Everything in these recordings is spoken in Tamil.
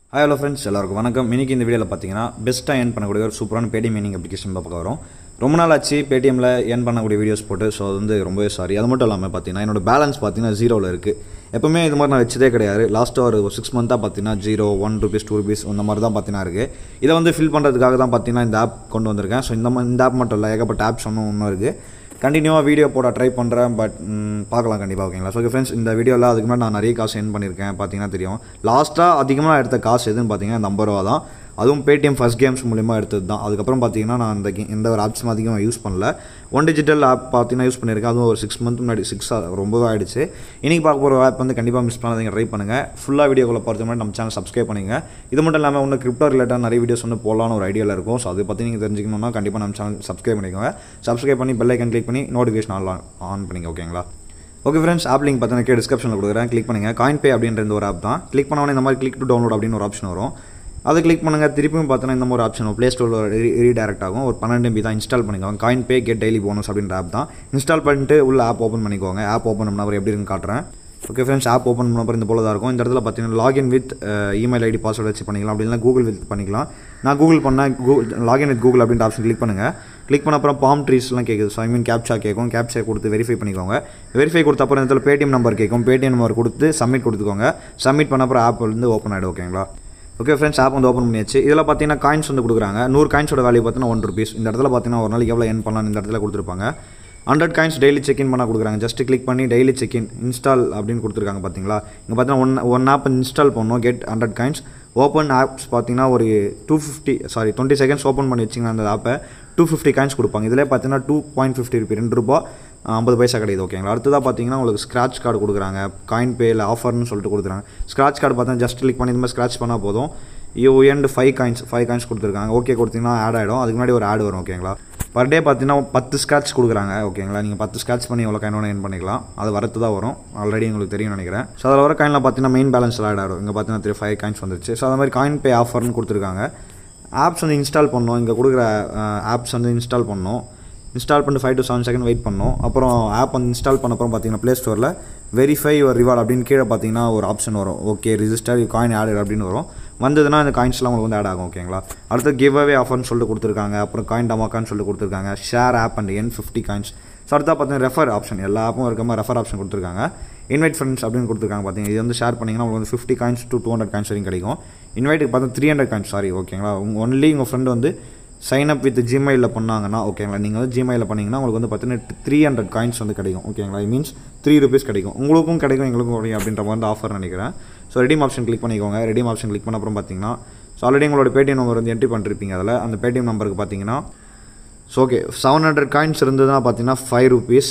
ஹாய் ஹலோ ஃப்ரெண்ட்ஸ் எல்லாருக்கும் வணக்கம் இன்னைக்கு இந்த வீடியோவில் பார்த்தீங்கன்னா பெஸ்ட்டாக ஏர்ன் பண்ணக்கூடிய ஒரு சூப்பரான பேடிஎம் மீனிங் அப்ளிகேஷன் பார்க்க வரும் ரொம்ப நாள் ஆச்சு பேடிஎம்மில் ஏர்ன் பண்ணக்கூடிய வீடியோஸ் போட்டு ஸோ அது வந்து ரொம்பவே சாரி அது மட்டும் இல்லாமல் பார்த்தீங்கன்னா என்னோட பேலன்ஸ் பார்த்தீங்கன்னா ஜீரோவில் இருக்குது எப்பவுமே இது மாதிரி நான் வச்சதே கிடையாது லாஸ்ட்டாக ஒரு சிக்ஸ் மந்த்தாக பார்த்தீங்கன்னா zero one rupees two rupees இந்த மாதிரி தான் பார்த்தீங்கன்னா இருக்குது இதை வந்து ஃபில் பண்ணுறதுக்காக தான் பார்த்தீங்கன்னா இந்த ஆப் கொண்டு வந்திருக்கேன் ஸோ இந்த மாதிரி இந்த ஆப் மட்டும் இல்லை ஏகப்பட்ட ஆப்ஸ் ஒன்றும் இன்னும் இருக்குது கண்டினியூவாக வீடியோ போட ட்ரை பண்ணுறேன் பட் பார்க்கலாம் கண்டிப்பாக ஓகேங்களா ஸோ ஃப்ரெண்ட்ஸ் இந்த வீடியோவில் அதுக்கு முன்னாடி நான் நிறைய காசு என் பண்ணியிருக்கேன் பார்த்தீங்கன்னா தெரியும் லாஸ்ட்டாக அதிகமாக எடுத்த காசு எதுன்னு பார்த்தீங்கன்னா இந்த ஐம்பது ரூபா தான் அதுவும் பேடிஎம் ஃபஸ்ட் கேம்ஸ் மூலிமா எடுத்தது தான் அதுக்கப்புறம் பார்த்தீங்கன்னா நான் அந்த கே- எந்த ஒரு ஆப்ஸும் அதிகமாக யூஸ் பண்ணல ஒன் டிஜிட்டல் ஆப் பார்த்தீங்கன்னா யூஸ் பண்ணியிருக்கேன் அதுவும் ஒரு சிக்ஸ் மந்த் முன்னாடி சிக்ஸ் ரொம்பவே ஆயிடுச்சு இன்றைக்கி பார்க்க போகிற ஆப் வந்து கண்டிப்பாக மிஸ் பண்ணாதீங்க ட்ரை பண்ணுங்கள் ஃபுல்லாக வீடியோக்குள்ள போகிறது முன்னாடி நம்ம சேனல் சப்ஸ்கிரைப் பண்ணுங்க இது மட்டும் இல்லாமல் இன்னும் கிரிப்டோ ரிலேட்டாக நிறைய வீடியோஸ் வந்து போடலான்னு ஒரு ஐடியாவில் இருக்கும் ஸோ அதை பற்றி நீங்கள் தெரிஞ்சுக்கணும்னா கண்டிப்பாக நம்ம சேனல் சப்ஸ்கிரைப் பண்ணிக்கோங்க சப்ஸ்கிரைப் பண்ணி பெல் ஐக்கன் கிளிக் பண்ணி நோட்டிஃபிகேஷன் ஆன் ஆன் பண்ணிங்க ஓகேங்களா ஓகே ஃப்ரெண்ட்ஸ் ஆப் லிங்க் பார்த்தீங்கன்னா கீழே டிஸ்கிரிப்ஷனில் கொடுக்குறேன் கிளிக் பண்ணுங்கள் காயின் பே அப்படின்ற இந்த ஒரு ஆப் தான் கிளிக் பண்ண உடனே இந்த மாதிரி கிளிக் டு டவுன்லோட் அப்படின்னு ஒரு ஆப்ஷன் வரும் அதை கிளிக் பண்ணுங்கள் திருப்பியும் பார்த்தீங்கன்னா இந்த மாதிரி ஆப்ஷன் ப்ளே ஸ்டோரில் ரீடைரக்ட் ஆகும் ஒரு பன்னெண்டு எம்பி தான் இன்ஸ்டால் பண்ணிக்கோங்க coin pay get daily bonus அப்படின்ற ஆப் தான் இன்ஸ்டால் பண்ணிட்டு உள்ள ஆப் ஓப்பன் பண்ணிக்கோங்க ஆப் ஓப்பன் பண்ண அப்புறம் எப்படி இருக்குன்னு காட்டுறேன் ஓகே ஃப்ரெண்ட்ஸ் ஆப் ஓப்பன் பண்ண அப்புறம் இந்த போல தான் இருக்கும் இந்த இடத்துல பார்த்தீங்கன்னா login with email ID password வச்சு பண்ணிக்கலாம் அப்படி இல்லைனா கூகுள் வித் பண்ணிக்கலாம் நான் கூகுள் பண்ணேன் கூகுள் லாகின் வித் கூகுள் அப்படின்ற ஆப்ஷன் கிளிக் பண்ணுங்கள் கிளிக் பண்ண அப்புறம் பாம் ட்ரீஸ்லாம் கேட்குது ஸோ ஐ மீன் கேப்சா கேட்கும் கேப்சா கொடுத்து வெரிஃபை பண்ணிக்கோங்க வெரிஃபை கொடுத்த அப்புறம் இந்த இடத்துல பேடிஎம் நம்பர் கேட்கும் பேடிஎம் நம்பர் கொடுத்து சப்மிட் கொடுத்துக்கோங்க சப்மிட் பண்ண அப்புறம் ஆப் வந்து ஓப்பன் ஆகிடும் ஓகேங்களா ஓகே ஃப்ரெண்ட்ஸ் ஆப் வந்து ஓப்பன் பண்ணியாச்சு இதில் பார்த்தீங்கன்னா காயின்ஸ் வந்து கொடுக்குறாங்க நூறு காயின்ஸோட வேல்யூ பார்த்தீங்கன்னா ஒன் ருபீஸ் இந்த இடத்துல பார்த்தீங்கன்னா ஒரு நாளைக்கு எவ்வளோ என் பண்ணலாம் இந்த இடத்துல கொடுத்துருப்பாங்க ஹண்ட்ரட் காயின்ஸ் டெய்லி செக்இன் பண்ண கொடுக்குறாங்க ஜஸ்ட் கிளிக் பண்ணி டெய்லி செக்இன் இன்ஸ்டால் அப்படின்னு கொடுத்துருக்காங்க பார்த்தீங்களா இங்கே பார்த்தீங்கன்னா ஒன் ஒன் ஆப் இன்ஸ்டால் பண்ணணும் get hundred coins open apps பார்த்தீங்கன்னா ஒரு two fifty sorry twenty seconds open பண்ணி வச்சிங்கன்னா அந்த ஆப்பை டூ ஃபிஃப்டி காயின்ஸ் கொடுப்பாங்க இதில் பார்த்தீங்கன்னா டூ பாயிண்ட் ஃபிஃப்டி ருபி ரெண்டு ரூபா ஐம்பது பைசா கிடையாது ஓகேங்களா அடுத்ததாக பார்த்தீங்கன்னா உங்களுக்கு ஸ்க்ராட்ச் கார்டு கொடுக்குறாங்க காயின் பேயில் ஆஃபர்னு சொல்லிட்டு கொடுக்குறாங்க ஸ்க்ராட்ச் கார்டு பார்த்தா ஜஸ்ட் கிளிக் பண்ணி இந்த மாதிரி ஸ்க்ராட்ச் பண்ணால் போதும் you earned five coins five coins கொடுத்துருக்காங்க ஓகே கொடுத்தீங்கன்னா ஆட் ஆகிடும் அதுக்கு முன்னாடி ஒரு ஆட் வரும் ஓகேங்களா பர் டே பார்த்தீங்கன்னா பத்து ஸ்க்ராட்ச் கொடுக்குறாங்க ஓகேங்களா நீங்கள் பத்து ஸ்க்ராட்ச் பண்ணி எவ்வளோ காயின் என் பண்ணிக்கலாம் அது வரத்து தான் வரும் ஆல்ரெடி உங்களுக்கு தெரியும் நினைக்கிறேன் ஸோ அதில் வர காயினில் பார்த்தீங்கன்னா மெயின் பேலன்ஸ் ஆட் ஆகிடும் இங்கே பார்த்தீங்கன்னா த்ரீ ஃபைவ் காயின்ஸ் வந்துருச்சு ஸோ அது மாதிரி காயின் பே ஆஃபர்னு கொடுத்துருக்காங்க ஆப்ஸ் வந்து இன்ஸ்டால் பண்ணோம் இங்கே கொடுக்குற ஆப்ஸ் வந்து இன்ஸ்டால் பண்ணோம் இன்ஸ்டால் பண்ணிட்டு five to seven second wait பண்ணோம் அப்புறம் ஆப் வந்து இன்ஸ்டால் பண்ண அப்புறம் பார்த்தீங்கன்னா ப்ளே ஸ்டோரில் வெரிஃபை யுவர் ரிவார்ட் அப்படின்னு கீழே பார்த்தீங்கன்னா ஒரு ஆப்ஷன் வரும் ஓகே ரிஜிஸ்டர் காயின் ஆட் அப்படின்னு வரும் வந்ததுன்னா அந்த காயின்ஸ்லாம் உங்களுக்கு வந்து ஆட் ஆகும் ஓகேங்களா அடுத்து கிவ் அவே ஆஃபர்னு சொல்லிட்டு கொடுத்துருக்காங்க அப்புறம் காயின் டமாக்கான்னு சொல்லிட்டு கொடுத்துருக்காங்க share app and earn fifty coins so அடுத்தா பார்த்தீங்கன்னா ரெஃபர் ஆப்ஷன் எல்லா ஆப்பும் இருக்க மாதிரி ரெஃபர் ஆப்ஷன் கொடுத்துருக்காங்க இன்வைட் ஃப்ரெண்ட்ஸ் அப்படின்னு கொடுத்துருக்காங்க பார்த்தீங்க இது வந்து ஷேர் பண்ணிங்கன்னா உங்களுக்கு வந்து fifty coins to two hundred coins வரைக்கும் கிடைக்கும் இன்வைட்டுக்கு பார்த்தா த்ரீ ஹண்ட்ரட் காயின்ஸ் சாரி ஓகேங்களா உங்கள் ஒன்லி உங்கள் ஃப்ரெண்டு வந்து சைன் அப் வித் ஜிமெயிலில் பண்ணாங்கன்னா ஓகேங்களா நீங்கள் வந்து ஜிமெயிலில் பண்ணிங்கன்னா உங்களுக்கு வந்து பார்த்தீங்கன்னா த்ரீ ஹண்ட்ரட் காயின்ஸ் வந்து கிடைக்கும் ஓகேங்களா ஐ மீன்ஸ் த்ரீ ருபீஸ் கிடைக்கும் உங்களுக்கும் கிடைக்கும் எங்களுக்கும் கிடைக்கும் அப்படின்ற மாதிரி வந்து ஆஃபர் நினைக்கிறேன் ஸோ ரெடீம் ஆப்ஷன் கிளிக் பண்ணிக்கோங்க ரெடீம் ஆப்ஷன் கிளிக் பண்ண அப்புறம் பார்த்தீங்கன்னா ஸோ ஆல்ரெடி உங்களோட பேடிஎம் நம்பர் வந்து என்ட்ரி பண்ணிருப்பீங்க அதில் அந்த பேடிஎம் நம்பருக்கு பார்த்தீங்கன்னா so okay seven hundred coins இருந்ததுன்னா பார்த்தீங்கன்னா five rupees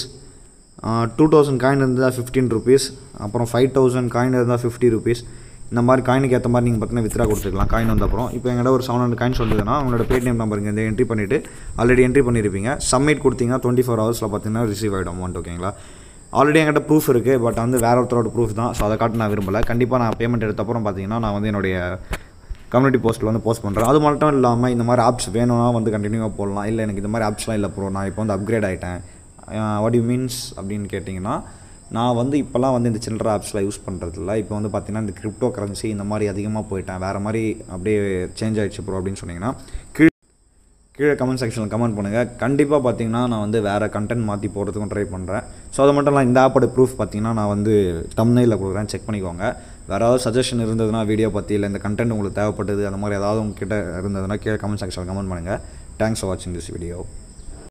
two thousand coin இருந்தால் ஃபிஃப்டீன் ருபீஸ் அப்புறம் ஃபைவ் தௌசண்ட் காயின் இருந்தால் ஃபிஃப்டி ருபீஸ் இந்த மாதிரி காயினுக்கு ஏற்ற மாதிரி நீங்கள் பார்த்தீங்கன்னா வித்ரா கொடுத்துக்கலாம் காயின் வந்த அப்புறம் இப்போ எங்கிட்ட ஒரு செவன் ஹண்ட்ரட் காயின்ஸ் வந்ததுன்னா உங்களோட பேடிஎம் நம்பர் இங்கே என்ட்ரி பண்ணிவிட்டு ஆல்ரெடி என்ட்ரி பண்ணியிருப்பீங்க சப்மிட் கொடுத்தீங்கன்னா டுவெண்ட்டி ஃபோர் ஹவர்ஸில் பார்த்தீங்கன்னா ரிசீவ் ஆகிடும் அமௌண்ட் ஓகேங்களா ஆல்ரெடி என்கிட்ட ப்ரூஃப் இருக்குது பட் வந்து வேற ஒருத்தரோட ப்ரூஃப் தான் ஸோ அதை காட்ட நான் விரும்பலை கண்டிப்பாக நான் பேமெண்ட் எடுத்த அப்புறம் பார்த்தீங்கன்னா நான் வந்து என்னுடைய கம்யூனிட்டி போஸ்ட்டில் வந்து போஸ்ட் பண்ணுறேன் அது மட்டும் இல்லாமல் இந்த மாதிரி ஆப்ஸ் வேணும்னா வந்து கண்டினியூவாக போடலாம் இல்லை எனக்கு இந்த மாதிரி ஆப்ஸ்லாம் இல்லை ப்ரோ நான் இப்போ வந்து அப்கிரேட் ஆகிட்டேன் வாட் யூ மீன்ஸ் அப்படின்னு கேட்டிங்கன்னா நான் வந்து இப்போல்லாம் வந்து இந்த சில்லற ஆப்ஸ்லாம் யூஸ் பண்ணுறதில்ல இப்போ வந்து பார்த்தீங்கன்னா இந்த கிரிப்டோ கரன்சி இந்த மாதிரி அதிகமாக போயிட்டேன் வேறு மாதிரி அப்படியே சேஞ்ச் ஆயிடுச்சு ப்ரோ அப்படின்னு சொன்னீங்கன்னா கீழே கீழே கமெண்ட் செக்ஷனில் கமெண்ட் பண்ணுங்கள் கண்டிப்பாக பார்த்தீங்கன்னா நான் வந்து வேறு கண்டென்ட் மாற்றி போடுறதுக்கும் ட்ரை பண்ணுறேன் ஸோ அது மட்டும் இல்லாமல் இந்த ஆப்போட ப்ரூஃப் பார்த்தீங்கன்னா நான் வந்து தம்னையில் கொடுக்குறேன் செக் பண்ணிக்கோங்க வேறு ஏதாவது சஜஷன் இருந்ததுன்னா வீடியோ பற்றி இல்லை இந்த கண்டென்ட் உங்களுக்கு தேவைப்பட்டது அந்த மாதிரி ஏதாவது உங்ககிட்ட இருந்ததுன்னா கீழே கமெண்ட் செக்ஷனில் கமெண்ட் பண்ணுங்கள் தேங்க்ஸ் ஃபார் வாட்சிங் திஸ் வீடியோ